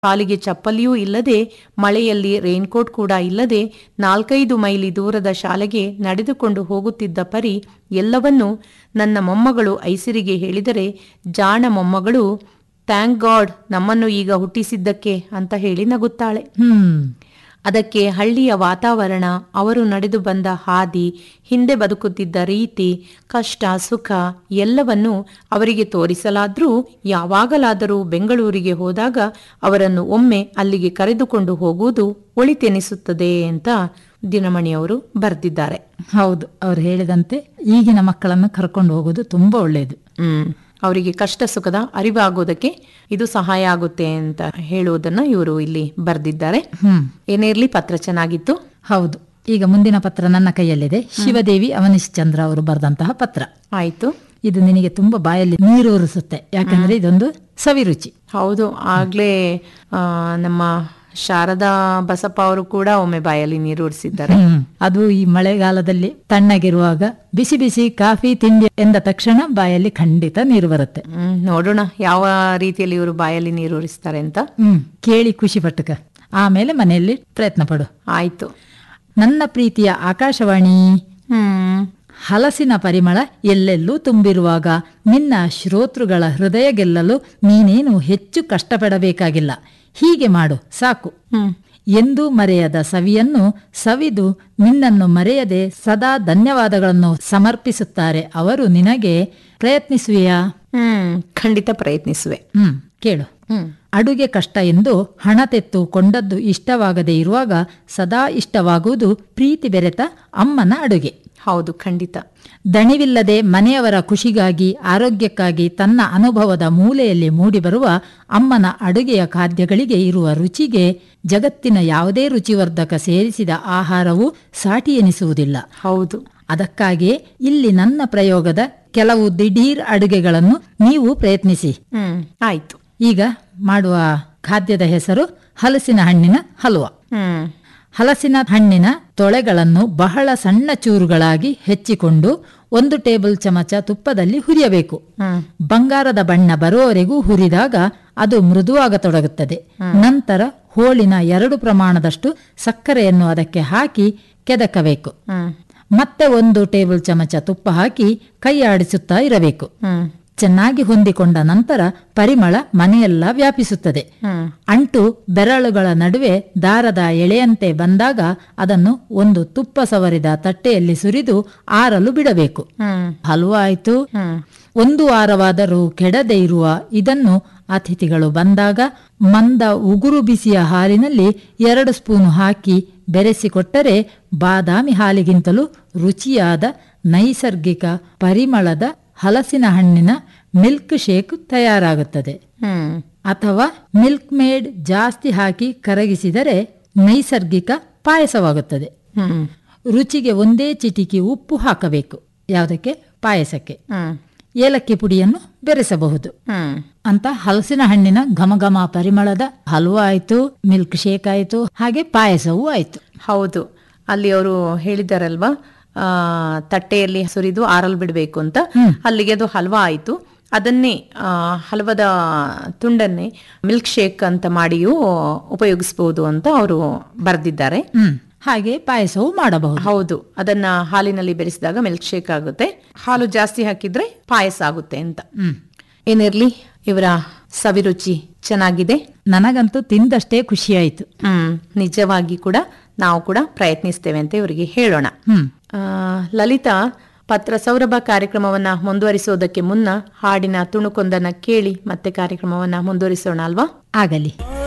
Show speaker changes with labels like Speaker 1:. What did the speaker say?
Speaker 1: ಕಾಲಿಗೆ ಚಪ್ಪಲಿಯೂ ಇಲ್ಲದೆ ಮಳೆಯಲ್ಲಿ ರೈನ್ಕೋಟ್ ಕೂಡ ಇಲ್ಲದೆ ನಾಲ್ಕೈದು ಮೈಲಿ ದೂರದ ಶಾಲೆಗೆ ನಡೆದುಕೊಂಡು ಹೋಗುತ್ತಿದ್ದ ಪರಿ ಎಲ್ಲವನ್ನೂ ನನ್ನ ಮೊಮ್ಮಗಳು ಐಸಿರಿಗೆ ಹೇಳಿದರೆ ಜಾಣ ಮೊಮ್ಮಗಳು ಥ್ಯಾಂಕ್ ಗಾಡ್ ನಮ್ಮನ್ನು ಈಗ ಹುಟ್ಟಿಸಿದ್ದಕ್ಕೆ ಅಂತ ಹೇಳಿ ನಗುತ್ತಾಳೆ
Speaker 2: ಹ್ಮ್
Speaker 1: ಅದಕ್ಕೆ ಹಳ್ಳಿಯ ವಾತಾವರಣ ಅವರು ನಡೆದು ಬಂದ ಹಾದಿ ಹಿಂದೆ ಬದುಕುತ್ತಿದ್ದ ರೀತಿ ಕಷ್ಟ ಸುಖ ಎಲ್ಲವನ್ನೂ ಅವರಿಗೆ ತೋರಿಸಲಾದ್ರೂ ಯಾವಾಗಲಾದರೂ ಬೆಂಗಳೂರಿಗೆ ಹೋದಾಗ ಅವರನ್ನು ಒಮ್ಮೆ ಅಲ್ಲಿಗೆ ಕರೆದುಕೊಂಡು ಹೋಗುವುದು ಒಳಿತೆನಿಸುತ್ತದೆ ಅಂತ ದಿನಮಣಿಯವರು ಬರೆದಿದ್ದಾರೆ
Speaker 2: ಹೌದು ಅವ್ರು ಹೇಳಿದಂತೆ ಈಗಿನ ಮಕ್ಕಳನ್ನು ಕರ್ಕೊಂಡು ಹೋಗೋದು ತುಂಬಾ ಒಳ್ಳೆಯದು
Speaker 1: ಹ್ಮ್ ಅವರಿಗೆ ಕಷ್ಟ ಸುಖದ ಅರಿವಾಗೋದಕ್ಕೆ ಇದು ಸಹಾಯ ಆಗುತ್ತೆ ಅಂತ ಹೇಳುವುದನ್ನ ಇವರು ಇಲ್ಲಿ ಬರೆದಿದ್ದಾರೆ
Speaker 2: ಹ್ಮ್
Speaker 1: ಏನೇ ಇರ್ಲಿ ಪತ್ರ ಚೆನ್ನಾಗಿತ್ತು
Speaker 2: ಹೌದು ಈಗ ಮುಂದಿನ ಪತ್ರ ನನ್ನ ಕೈಯಲ್ಲಿದೆ ಶಿವದೇವಿ ಅವನೀಶ್ ಚಂದ್ರ ಅವರು ಬರೆದಂತಹ ಪತ್ರ
Speaker 1: ಆಯ್ತು
Speaker 2: ಇದು ನಿನಗೆ ತುಂಬಾ ಬಾಯಲ್ಲಿ ನೀರೂರಿಸುತ್ತೆ ಯಾಕಂದ್ರೆ ಇದೊಂದು ಸವಿರುಚಿ
Speaker 1: ಹೌದು ಆಗ್ಲೇ ಆ, ನಮ್ಮ ಶಾರದಾ ಬಸಪ್ಪ ಅವರು ಕೂಡ ಒಮ್ಮೆ ಬಾಯಲ್ಲಿ ನೀರೂರಿಸಿದ್ದಾರೆ
Speaker 2: ಹ್ಮ್. ಅದು ಈ ಮಳೆಗಾಲದಲ್ಲಿ ತಣ್ಣಗಿರುವಾಗ ಬಿಸಿ ಬಿಸಿ ಕಾಫಿ ತಿಂಡಿ ಎಂದ ತಕ್ಷಣ ಬಾಯಲ್ಲಿ ಖಂಡಿತ ನೀರು ಬರುತ್ತೆ
Speaker 1: ಹ್ಮ್ ನೋಡೋಣ ಯಾವ ರೀತಿಯಲ್ಲಿ ಇವರು ಬಾಯಲ್ಲಿ ನೀರೂರಿಸ್ತಾರೆ ಅಂತ
Speaker 2: ಹ್ಮ್ ಕೇಳಿ ಖುಷಿ ಪಟ್ಟುಕ ಆಮೇಲೆ ಮನೆಯಲ್ಲಿ ಪ್ರಯತ್ನ ಪಡು
Speaker 1: ಆಯ್ತು
Speaker 2: ನನ್ನ ಪ್ರೀತಿಯ ಆಕಾಶವಾಣಿ
Speaker 1: ಹ್ಮ್
Speaker 2: ಹಲಸಿನ ಪರಿಮಳ ಎಲ್ಲೆಲ್ಲೂ ತುಂಬಿರುವಾಗ ನಿನ್ನ ಶ್ರೋತೃಗಳ ಹೃದಯ ಗೆಲ್ಲಲು ನೀನೇನು ಹೆಚ್ಚು ಕಷ್ಟಪಡಬೇಕಾಗಿಲ್ಲ ಹೀಗೆ ಮಾಡು ಸಾಕು
Speaker 1: ಹ್ಮ್
Speaker 2: ಎಂದೂ ಮರೆಯದ ಸವಿಯನ್ನು ಸವಿದು ನಿನ್ನನ್ನು ಮರೆಯದೆ ಸದಾ ಧನ್ಯವಾದಗಳನ್ನು ಸಮರ್ಪಿಸುತ್ತಾರೆ ಅವರು ನಿನಗೆ ಪ್ರಯತ್ನಿಸುವೆಯಾ
Speaker 1: ಹ್ಮ್ ಖಂಡಿತ ಪ್ರಯತ್ನಿಸುವೆ
Speaker 2: ಹ್ಮ್ ಕೇಳು
Speaker 1: ಹ್ಮ್
Speaker 2: ಅಡುಗೆ ಕಷ್ಟ ಎಂದು ಹಣ ತೆತ್ತು ಕೊಂಡದ್ದು ಇಷ್ಟವಾಗದೇ ಇರುವಾಗ ಸದಾ ಇಷ್ಟವಾಗುವುದು ಪ್ರೀತಿ ಬೆರೆತ ಅಮ್ಮನ ಅಡುಗೆ
Speaker 1: ಹೌದು ಖಂಡಿತ
Speaker 2: ದಣಿವಿಲ್ಲದೆ ಮನೆಯವರ ಖುಷಿಗಾಗಿ ಆರೋಗ್ಯಕ್ಕಾಗಿ ತನ್ನ ಅನುಭವದ ಮೂಲೆಯಲ್ಲಿ ಮೂಡಿಬರುವ ಅಮ್ಮನ ಅಡುಗೆಯ ಖಾದ್ಯಗಳಿಗೆ ಇರುವ ರುಚಿಗೆ ಜಗತ್ತಿನ ಯಾವುದೇ ರುಚಿವರ್ಧಕ ಸೇರಿಸಿದ ಆಹಾರವು ಸಾಟಿ ಎನಿಸುವುದಿಲ್ಲ
Speaker 1: ಹೌದು
Speaker 2: ಅದಕ್ಕಾಗಿಯೇ ಇಲ್ಲಿ ನನ್ನ ಪ್ರಯೋಗದ ಕೆಲವು ದಿಢೀರ್ ಅಡುಗೆಗಳನ್ನು ನೀವು ಪ್ರಯತ್ನಿಸಿ
Speaker 1: ಹ್ಮ್ ಆಯ್ತು
Speaker 2: ಈಗ ಮಾಡುವ ಖಾದ್ಯದ ಹೆಸರು ಹಲಸಿನ ಹಣ್ಣಿನ ಹಲ್ವ
Speaker 1: ಹ್ಮ್
Speaker 2: ಹಲಸಿನ ಹಣ್ಣಿನ ತೊಳೆಗಳನ್ನು ಬಹಳ ಸಣ್ಣ ಚೂರುಗಳಾಗಿ ಹೆಚ್ಚಿಕೊಂಡು ಒಂದು ಟೇಬಲ್ ಚಮಚ ತುಪ್ಪದಲ್ಲಿ ಹುರಿಯಬೇಕು
Speaker 1: ಹ್ಮ್
Speaker 2: ಬಂಗಾರದ ಬಣ್ಣ ಬರುವವರೆಗೂ ಹುರಿದಾಗ ಅದು ಮೃದುವಾಗತೊಡಗುತ್ತದೆ ನಂತರ ಹೋಳಿನ ಎರಡು ಪ್ರಮಾಣದಷ್ಟು ಸಕ್ಕರೆಯನ್ನು ಅದಕ್ಕೆ ಹಾಕಿ ಕೆದಕಬೇಕು
Speaker 1: ಹ್ಮ್
Speaker 2: ಮತ್ತೆ ಒಂದು ಟೇಬಲ್ ಚಮಚ ತುಪ್ಪ ಹಾಕಿ ಕೈ ಆಡಿಸುತ್ತಾ ಇರಬೇಕು
Speaker 1: ಹ್ಮ್
Speaker 2: ಚೆನ್ನಾಗಿ ಹೊಂದಿಕೊಂಡ ನಂತರ ಪರಿಮಳ ಮನೆಯೆಲ್ಲ ವ್ಯಾಪಿಸುತ್ತದೆ
Speaker 1: ಹ್ಮ್
Speaker 2: ಅಂಟು ಬೆರಳುಗಳ ನಡುವೆ ದಾರದ ಎಳೆಯಂತೆ ಬಂದಾಗ ಅದನ್ನು ಒಂದು ತುಪ್ಪ ಸವರಿದ ತಟ್ಟೆಯಲ್ಲಿ ಸುರಿದು ಆರಲು ಬಿಡಬೇಕು
Speaker 1: ಹ್ಮ್
Speaker 2: ಹಲ್ವ ಆಯ್ತು
Speaker 1: ಹ್ಮ್
Speaker 2: ಒಂದು ವಾರವಾದರೂ ಕೆಡದೆ ಇರುವ ಇದನ್ನು ಅತಿಥಿಗಳು ಬಂದಾಗ ಮಂದ ಉಗುರು ಬಿಸಿಯ ಹಾಲಿನಲ್ಲಿ ಎರಡು ಸ್ಪೂನು ಹಾಕಿ ಬೆರೆಸಿಕೊಟ್ಟರೆ ಬಾದಾಮಿ ಹಾಲಿಗಿಂತಲೂ ರುಚಿಯಾದ ನೈಸರ್ಗಿಕ ಪರಿಮಳದ ಹಲಸಿನ ಹಣ್ಣಿನ ಮಿಲ್ಕ್ ಶೇಕ್ ತಯಾರಾಗುತ್ತದೆ
Speaker 1: ಹ್ಮ್
Speaker 2: ಅಥವಾ ಮಿಲ್ಕ್ ಮೇಡ್ ಜಾಸ್ತಿ ಹಾಕಿ ಕರಗಿಸಿದರೆ ನೈಸರ್ಗಿಕ ಪಾಯಸವಾಗುತ್ತದೆ
Speaker 1: ಹ್ಮ್
Speaker 2: ರುಚಿಗೆ ಒಂದೇ ಚಿಟಿಕಿ ಉಪ್ಪು ಹಾಕಬೇಕು ಯಾವುದಕ್ಕೆ ಪಾಯಸಕ್ಕೆ
Speaker 1: ಹ್ಮ್
Speaker 2: ಏಲಕ್ಕಿ ಪುಡಿಯನ್ನು ಬೆರೆಸಬಹುದು
Speaker 1: ಹ್ಮ್
Speaker 2: ಅಂತ ಹಲಸಿನ ಹಣ್ಣಿನ ಘಮಘಮ ಪರಿಮಳದ ಹಲ್ವ ಆಯ್ತು ಮಿಲ್ಕ್ ಶೇಕ್ ಆಯ್ತು ಹಾಗೆ ಪಾಯಸವೂ ಆಯ್ತು
Speaker 1: ಹೌದು ಅಲ್ಲಿ ಅವರು ಹೇಳಿದಾರಲ್ವಾ ಆ ತಟ್ಟೆಯಲ್ಲಿ ಸುರಿದು ಆರಲ್ ಬಿಡಬೇಕು ಅಂತ ಅಲ್ಲಿಗೆ ಅದು ಹಲ್ವಾ ಆಯ್ತು ಅದನ್ನೇ ಆ, ಹಲ್ವದ ತುಂಡನ್ನೇ ಮಿಲ್ಕ್ ಶೇಕ್ ಅಂತ ಮಾಡಿಯೂ ಉಪಯೋಗಿಸಬಹುದು ಅಂತ ಅವರು ಬರೆದಿದ್ದಾರೆ
Speaker 2: ಹ್ಮ್ ಹಾಗೆ ಪಾಯಸವೂ ಮಾಡಬಹುದು
Speaker 1: ಹೌದು ಅದನ್ನ ಹಾಲಿನಲ್ಲಿ ಬೆರೆಸಿದಾಗ ಮಿಲ್ಕ್ ಶೇಕ್ ಆಗುತ್ತೆ ಹಾಲು ಜಾಸ್ತಿ ಹಾಕಿದ್ರೆ ಪಾಯಸ ಆಗುತ್ತೆ ಅಂತ
Speaker 2: ಹ್ಮ್
Speaker 1: ಏನಿರ್ಲಿ ಇವರ ಸವಿರುಚಿ ಚೆನ್ನಾಗಿದೆ
Speaker 2: ನನಗಂತೂ ತಿಂದಷ್ಟೇ ಖುಷಿಯಾಯಿತು
Speaker 1: ಹ್ಮ್ ನಿಜವಾಗಿ ಕೂಡ ನಾವು ಕೂಡ ಪ್ರಯತ್ನಿಸ್ತೇವೆ ಅಂತ ಇವರಿಗೆ ಹೇಳೋಣ
Speaker 2: ಹ್ಮ್
Speaker 1: ಆ, ಲಲಿತಾ ಪತ್ರ ಸೌರಭ ಕಾರ್ಯಕ್ರಮವನ್ನ ಮುಂದುವರಿಸೋದಕ್ಕೆ ಮುನ್ನ ಹಾಡಿನ ತುಣುಕೊಂದನ್ನ ಕೇಳಿ ಮತ್ತೆ ಕಾರ್ಯಕ್ರಮವನ್ನ ಮುಂದುವರಿಸೋಣ ಅಲ್ವಾ
Speaker 2: ಆಗಲಿ